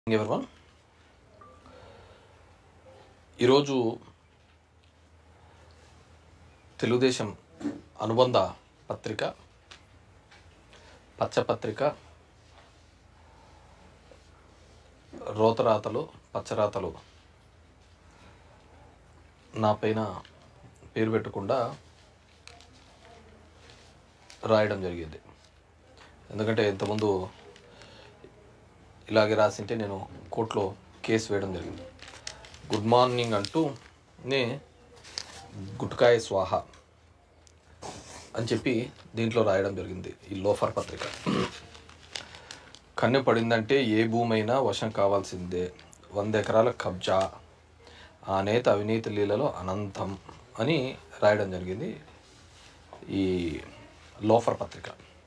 Everyone ఈరోజు తెలుగుదేశం అనుబంధ పత్రిక పచ్చపత్రిక రోతరాతలు పచ్చరాతలు నా పైన పేరు పెట్టకుండా రాయడం జరిగింది ఎందుకంటే ఇంతకుముందు ఇలాగే రాసింటే నేను కోర్టులో కేసు వేయడం జరిగింది గుడ్ మార్నింగ్ అంటూ నే గుట్కాయ స్వాహ అని చెప్పి దీంట్లో రాయడం జరిగింది ఈ లోఫర్ పత్రిక కన్ను పడిందంటే ఏ భూమైనా వశం కావాల్సిందే వంద ఎకరాల కబ్జా ఆ నేత అవినీతి లీలలో అనంతం అని రాయడం జరిగింది ఈ లోఫర్ పత్రిక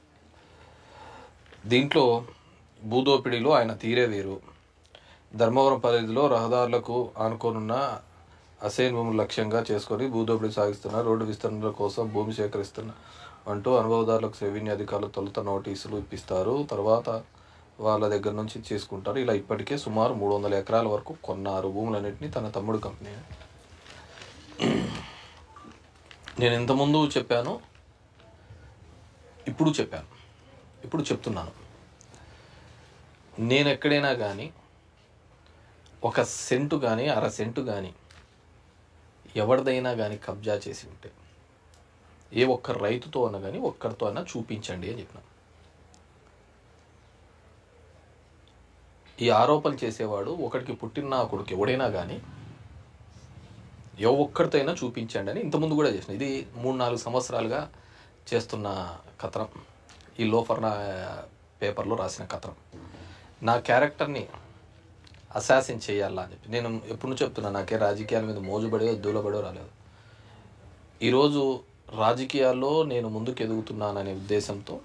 దీంట్లో భూదోపిడీలో ఆయన తీరే వేరు ధర్మవరం పరిధిలో రహదారులకు ఆనుకోనున్న అసైన్ భూములు లక్ష్యంగా చేసుకొని భూదోపిడీ సాగిస్తున్న రోడ్డు విస్తరణల కోసం భూమి సేకరిస్తున్న అంటూ అనుభవదారులకు రెవెన్యూ అధికారులు తొలుత నోటీసులు ఇప్పిస్తారు తర్వాత వాళ్ళ దగ్గర నుంచి చేసుకుంటారు ఇలా ఇప్పటికే సుమారు మూడు వందల ఎకరాల వరకు కొన్నారు భూములన్నింటినీ తన తమ్ముడు కంపెనీ నేను ఇంతకుముందు చెప్పాను ఇప్పుడు చెప్పాను ఇప్పుడు చెప్తున్నాను నేను ఎక్కడైనా కానీ ఒక సెంటు కానీ అర సెంటు కానీ ఎవరిదైనా కానీ కబ్జా చేసి ఉంటే ఏ ఒక్క రైతుతో అన్నా కానీ ఒక్కరితో అన్నా చూపించండి అని చెప్పిన ఈ ఆరోపణలు చేసేవాడు ఒకడికి పుట్టిన నా కొడుకు ఎవడైనా కానీ ఏ ఒక్కరితోనైనా చూపించండి అని ఇంతకుముందు కూడా చేసిన ఇది మూడు నాలుగు సంవత్సరాలుగా చేస్తున్న కథనం ఈ లోఫర్ నా పేపర్లో రాసిన కథనం నా క్యారెక్టర్ని అసాసిన్ చేయాలా అని చెప్పి నేను ఎప్పుడు నుంచి చెప్తున్నా నాకే రాజకీయాల మీద మోజుబడో దూలబడో రాలేదు ఈరోజు రాజకీయాల్లో నేను ముందుకు ఎదుగుతున్నాననే ఉద్దేశంతో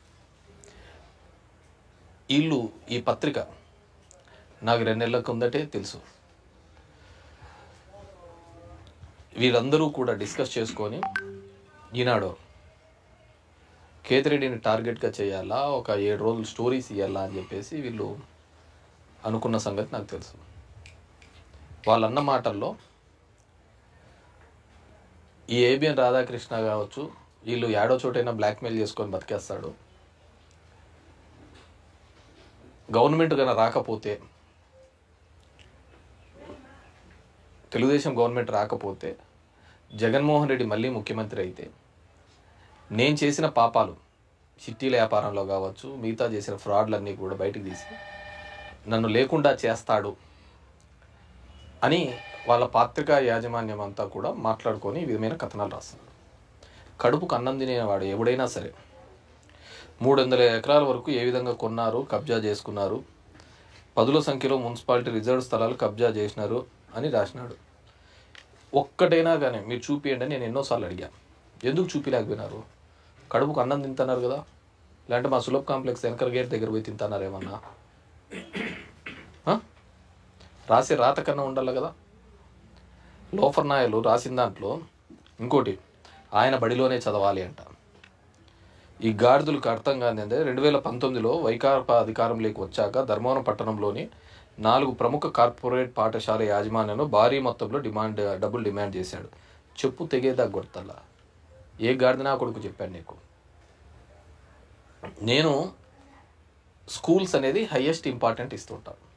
వీళ్ళు ఈ పత్రిక నాకు రెండు నెలల కిందటే తెలుసు వీళ్ళందరూ కూడా డిస్కస్ చేసుకొని ఈనాడు కేతిరెడ్డిని టార్గెట్గా చేయాలా ఒక ఏడు రోజులు స్టోరీస్ ఇవ్వాలా అని చెప్పేసి వీళ్ళు అనుకున్న సంగతి నాకు తెలుసు వాళ్ళన్న మాటల్లో ఈ ఏబిఎన్ రాధాకృష్ణ కావచ్చు వీళ్ళు ఏడో చోటైనా బ్లాక్మెయిల్ చేసుకొని బతికేస్తాడు గవర్నమెంట్ కన్నా రాకపోతే తెలుగుదేశం గవర్నమెంట్ రాకపోతే జగన్మోహన్ రెడ్డి మళ్ళీ ముఖ్యమంత్రి అయితే నేను చేసిన పాపాలు చిట్టీల వ్యాపారంలో కావచ్చు మిగతా చేసిన ఫ్రాడ్లన్నీ కూడా బయటకు తీసి నన్ను లేకుండా చేస్తాడు అని వాళ్ళ పాత్రికా యాజమాన్యం అంతా కూడా మాట్లాడుకొని ఈ విధమైన కథనాలు రాస్తున్నారు కడుపుకు అన్నం తినేవాడు ఎవడైనా సరే మూడు వందల ఎకరాల వరకు ఏ విధంగా కొన్నారు కబ్జా చేసుకున్నారు పదుల సంఖ్యలో మున్సిపాలిటీ రిజర్వ్ స్థలాలు కబ్జా చేసినారు అని రాసినాడు ఒక్కటైనా కానీ మీరు చూపియండి అని నేను ఎన్నోసార్లు అడిగా ఎందుకు చూపిలేకపోయినారు కడుపుకు అన్నం తింటున్నారు కదా లేదంటే మా సులభ్ కాంప్లెక్స్ వెనకర గేట్ దగ్గర పోయి తింటున్నారు ఏమన్నా ఆ? రాసే రాత కన్నా ఉండాలి కదా లోఫర్ నాయలు రాసిన దాంట్లో ఇంకోటి ఆయన బడిలోనే చదవాలి అంట ఈ గాడిదలకు అర్థం కానిదే రెండు వేల పంతొమ్మిదిలో వైకాపా అధికారంలోకి వచ్చాక ధర్మవరం పట్టణంలోని నాలుగు ప్రముఖ కార్పొరేట్ పాఠశాల యాజమాన్యంలో భారీ మొత్తంలో డిమాండ్ డబ్బులు డిమాండ్ చేశాడు చెప్పు తెగేదా కొడతల్లా ఏ గాడిద నా కొడుకు చెప్పాను నీకు నేను స్కూల్స్ అనేది హయ్యెస్ట్ ఇంపార్టెంట్ ఇస్తుంటాను